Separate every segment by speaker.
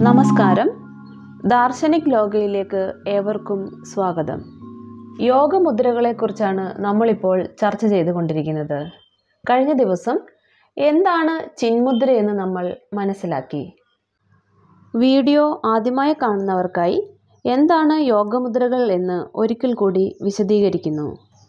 Speaker 1: നമസ്കാരം ദാർശനിക് ലോകയിലേക്ക് ഏവർക്കും സ്വാഗതം യോഗമുദ്രകളെക്കുറിച്ചാണ് നമ്മളിപ്പോൾ ചർച്ച ചെയ്തുകൊണ്ടിരിക്കുന്നത് കഴിഞ്ഞ ദിവസം എന്താണ് ചിന്മുദ്ര എന്ന് നമ്മൾ മനസ്സിലാക്കി വീഡിയോ ആദ്യമായി കാണുന്നവർക്കായി എന്താണ് യോഗമുദ്രകൾ എന്ന് ഒരിക്കൽ കൂടി വിശദീകരിക്കുന്നു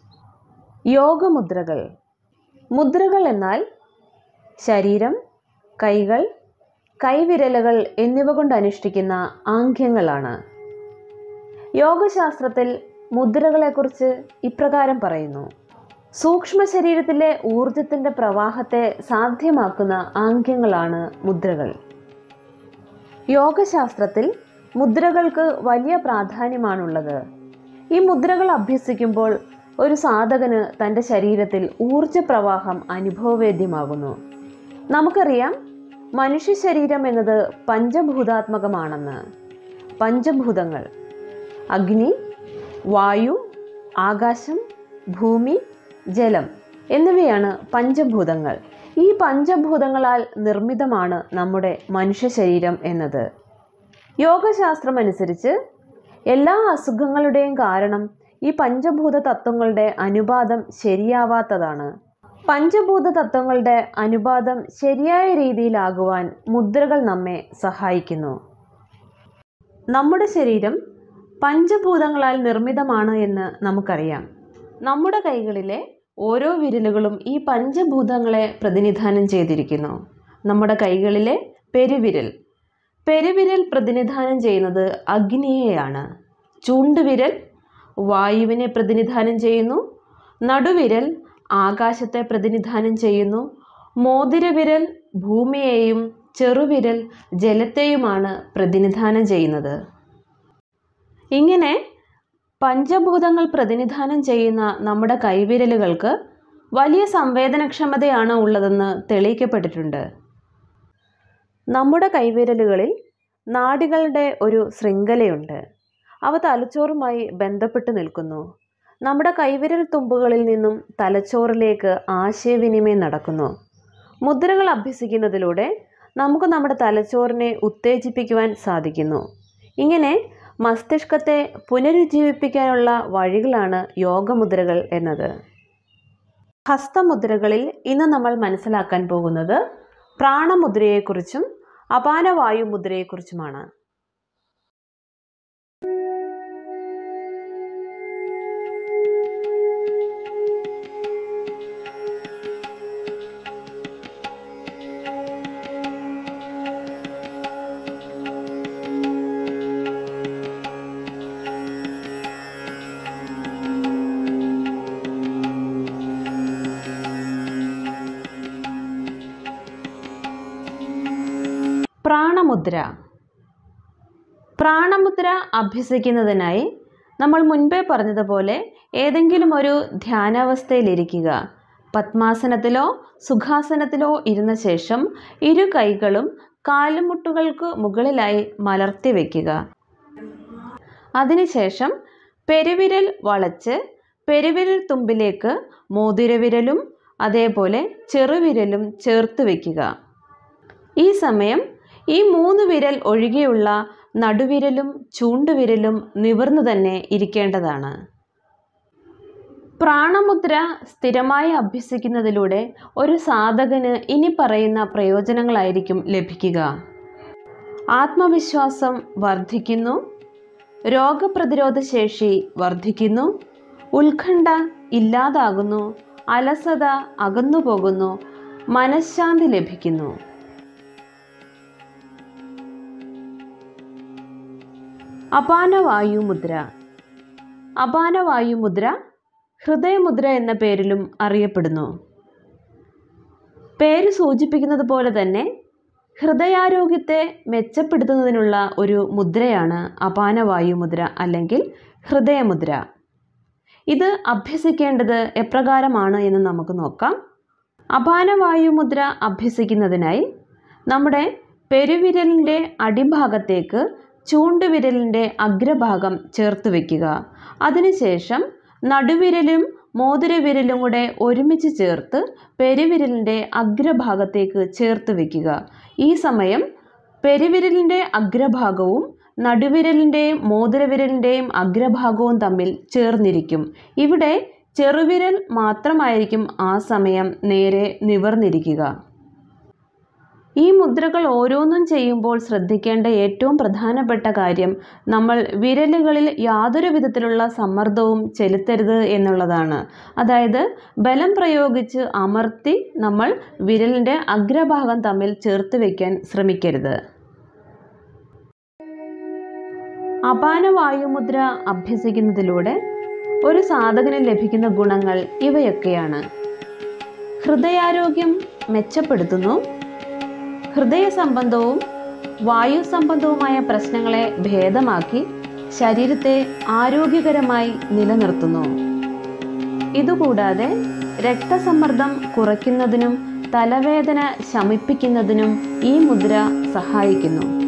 Speaker 1: യോഗമുദ്രകൾ മുദ്രകൾ എന്നാൽ ശരീരം കൈകൾ കൈവിരലുകൾ എന്നിവ കൊണ്ട് അനുഷ്ഠിക്കുന്ന ആംഗ്യങ്ങളാണ് യോഗശാസ്ത്രത്തിൽ മുദ്രകളെക്കുറിച്ച് ഇപ്രകാരം പറയുന്നു സൂക്ഷ്മ ശരീരത്തിലെ ഊർജത്തിൻ്റെ പ്രവാഹത്തെ സാധ്യമാക്കുന്ന ആംഗ്യങ്ങളാണ് മുദ്രകൾ യോഗശാസ്ത്രത്തിൽ മുദ്രകൾക്ക് വലിയ പ്രാധാന്യമാണുള്ളത് ഈ മുദ്രകൾ അഭ്യസിക്കുമ്പോൾ ഒരു സാധകന് തൻ്റെ ശരീരത്തിൽ ഊർജ പ്രവാഹം അനുഭവവേദ്യമാകുന്നു നമുക്കറിയാം മനുഷ്യ ശരീരം എന്നത് പഞ്ചഭൂതാത്മകമാണെന്ന് പഞ്ചഭൂതങ്ങൾ അഗ്നി വായു ആകാശം ഭൂമി ജലം എന്നിവയാണ് പഞ്ചഭൂതങ്ങൾ ഈ പഞ്ചഭൂതങ്ങളാൽ നിർമ്മിതമാണ് നമ്മുടെ മനുഷ്യ ശരീരം എന്നത് യോഗശാസ്ത്രം അനുസരിച്ച് എല്ലാ അസുഖങ്ങളുടെയും കാരണം ഈ പഞ്ചഭൂത തത്വങ്ങളുടെ അനുപാതം ശരിയാവാത്തതാണ് പഞ്ചഭൂത തത്വങ്ങളുടെ അനുപാതം ശരിയായ രീതിയിലാകുവാൻ മുദ്രകൾ നമ്മെ സഹായിക്കുന്നു നമ്മുടെ ശരീരം പഞ്ചഭൂതങ്ങളാൽ നിർമ്മിതമാണ് എന്ന് നമുക്കറിയാം നമ്മുടെ കൈകളിലെ ഓരോ വിരലുകളും ഈ പഞ്ചഭൂതങ്ങളെ പ്രതിനിധാനം ചെയ്തിരിക്കുന്നു നമ്മുടെ കൈകളിലെ പെരുവിരൽ പെരുവിരൽ പ്രതിനിധാനം ചെയ്യുന്നത് അഗ്നിയെയാണ് ചൂണ്ടുവിരൽ വായുവിനെ പ്രതിനിധാനം ചെയ്യുന്നു നടുവിരൽ ആകാശത്തെ പ്രതിനിധാനം ചെയ്യുന്നു മോതിരവിരൽ ഭൂമിയെയും ചെറുവിരൽ ജലത്തെയുമാണ് പ്രതിനിധാനം ചെയ്യുന്നത് ഇങ്ങനെ പഞ്ചഭൂതങ്ങൾ പ്രതിനിധാനം ചെയ്യുന്ന നമ്മുടെ കൈവിരലുകൾക്ക് വലിയ സംവേദനക്ഷമതയാണ് ഉള്ളതെന്ന് തെളിയിക്കപ്പെട്ടിട്ടുണ്ട് നമ്മുടെ കൈവിരലുകളിൽ നാഡികളുടെ ഒരു ശൃംഖലയുണ്ട് അവ തലച്ചോറുമായി ബന്ധപ്പെട്ട് നിൽക്കുന്നു നമ്മുടെ കൈവിരൽ തുമ്പുകളിൽ നിന്നും തലച്ചോറിലേക്ക് ആശയവിനിമയം നടക്കുന്നു മുദ്രകൾ അഭ്യസിക്കുന്നതിലൂടെ നമുക്ക് നമ്മുടെ തലച്ചോറിനെ ഉത്തേജിപ്പിക്കുവാൻ സാധിക്കുന്നു ഇങ്ങനെ മസ്തിഷ്കത്തെ പുനരുജ്ജീവിപ്പിക്കാനുള്ള വഴികളാണ് യോഗമുദ്രകൾ എന്നത് ഹസ്തമുദ്രകളിൽ ഇന്ന് നമ്മൾ മനസ്സിലാക്കാൻ പോകുന്നത് പ്രാണമുദ്രയെക്കുറിച്ചും അപാനവായു മുദ്രയെക്കുറിച്ചുമാണ് പ്രാണമുദ്ര പ്രാണമുദ്ര അഭ്യസിക്കുന്നതിനായി നമ്മൾ മുൻപേ പറഞ്ഞതുപോലെ ഏതെങ്കിലും ഒരു ധ്യാനാവസ്ഥയിലിരിക്കുക പത്മാസനത്തിലോ സുഖാസനത്തിലോ ഇരുന്ന ശേഷം ഇരു കൈകളും കാലുമുട്ടുകൾക്ക് മുകളിലായി മലർത്തി വയ്ക്കുക അതിനുശേഷം പെരുവിരൽ വളച്ച് പെരുവിരൽ തുമ്പിലേക്ക് മോതിരവിരലും അതേപോലെ ചെറുവിരലും ചേർത്ത് വയ്ക്കുക ഈ സമയം ഈ മൂന്ന് വിരൽ ഒഴികെയുള്ള നടുവിരലും ചൂണ്ടുവിരലും നിവർന്നു തന്നെ ഇരിക്കേണ്ടതാണ് പ്രാണമുദ്ര സ്ഥിരമായി അഭ്യസിക്കുന്നതിലൂടെ ഒരു സാധകന് ഇനി പറയുന്ന പ്രയോജനങ്ങളായിരിക്കും ലഭിക്കുക ആത്മവിശ്വാസം വർദ്ധിക്കുന്നു രോഗപ്രതിരോധ ശേഷി വർദ്ധിക്കുന്നു ഉത്കണ്ഠ ഇല്ലാതാകുന്നു അലസത അകന്നു പോകുന്നു മനഃശാന്തി ലഭിക്കുന്നു അപാനവായു മുദ്ര അപാനവായു മുദ്ര ഹൃദയമുദ്ര എന്ന പേരിലും അറിയപ്പെടുന്നു പേര് സൂചിപ്പിക്കുന്നത് പോലെ തന്നെ ഹൃദയാരോഗ്യത്തെ മെച്ചപ്പെടുത്തുന്നതിനുള്ള ഒരു മുദ്രയാണ് അപാനവായു മുദ്ര അല്ലെങ്കിൽ ഹൃദയമുദ്ര ഇത് അഭ്യസിക്കേണ്ടത് എപ്രകാരമാണ് എന്ന് നമുക്ക് നോക്കാം അപാനവായു മുദ്ര അഭ്യസിക്കുന്നതിനായി നമ്മുടെ പെരുവിരലിൻ്റെ അടിഭാഗത്തേക്ക് ചൂണ്ടുവിരലിൻ്റെ അഗ്രഭാഗം ചേർത്ത് വയ്ക്കുക അതിനുശേഷം നടുവിരലും മോതിരവിരലും കൂടെ ഒരുമിച്ച് ചേർത്ത് പെരുവിരലിൻ്റെ അഗ്രഭാഗത്തേക്ക് ചേർത്ത് വയ്ക്കുക ഈ സമയം പെരുവിരലിൻ്റെ അഗ്രഭാഗവും നടുവിരലിൻ്റെയും മോതിരവിരലിൻ്റെയും അഗ്രഭാഗവും തമ്മിൽ ചേർന്നിരിക്കും ഇവിടെ ചെറുവിരൽ മാത്രമായിരിക്കും ആ സമയം നേരെ നിവർന്നിരിക്കുക ഈ മുദ്രകൾ ഓരോന്നും ചെയ്യുമ്പോൾ ശ്രദ്ധിക്കേണ്ട ഏറ്റവും പ്രധാനപ്പെട്ട കാര്യം നമ്മൾ വിരലുകളിൽ യാതൊരു വിധത്തിലുള്ള സമ്മർദ്ദവും ചെലുത്തരുത് എന്നുള്ളതാണ് അതായത് ബലം പ്രയോഗിച്ച് അമർത്തി നമ്മൾ വിരലിൻ്റെ അഗ്രഭാഗം തമ്മിൽ ചേർത്ത് വയ്ക്കാൻ ശ്രമിക്കരുത് അപാന വായുമുദ്ര അഭ്യസിക്കുന്നതിലൂടെ ഒരു സാധകന് ലഭിക്കുന്ന ഗുണങ്ങൾ ഇവയൊക്കെയാണ് ഹൃദയാരോഗ്യം മെച്ചപ്പെടുത്തുന്നു ഹൃദയ സംബന്ധവും വായു സംബന്ധവുമായ പ്രശ്നങ്ങളെ ഭേദമാക്കി ശരീരത്തെ ആരോഗ്യകരമായി നിലനിർത്തുന്നു ഇതുകൂടാതെ രക്തസമ്മർദ്ദം കുറയ്ക്കുന്നതിനും തലവേദന ശമിപ്പിക്കുന്നതിനും ഈ മുദ്ര സഹായിക്കുന്നു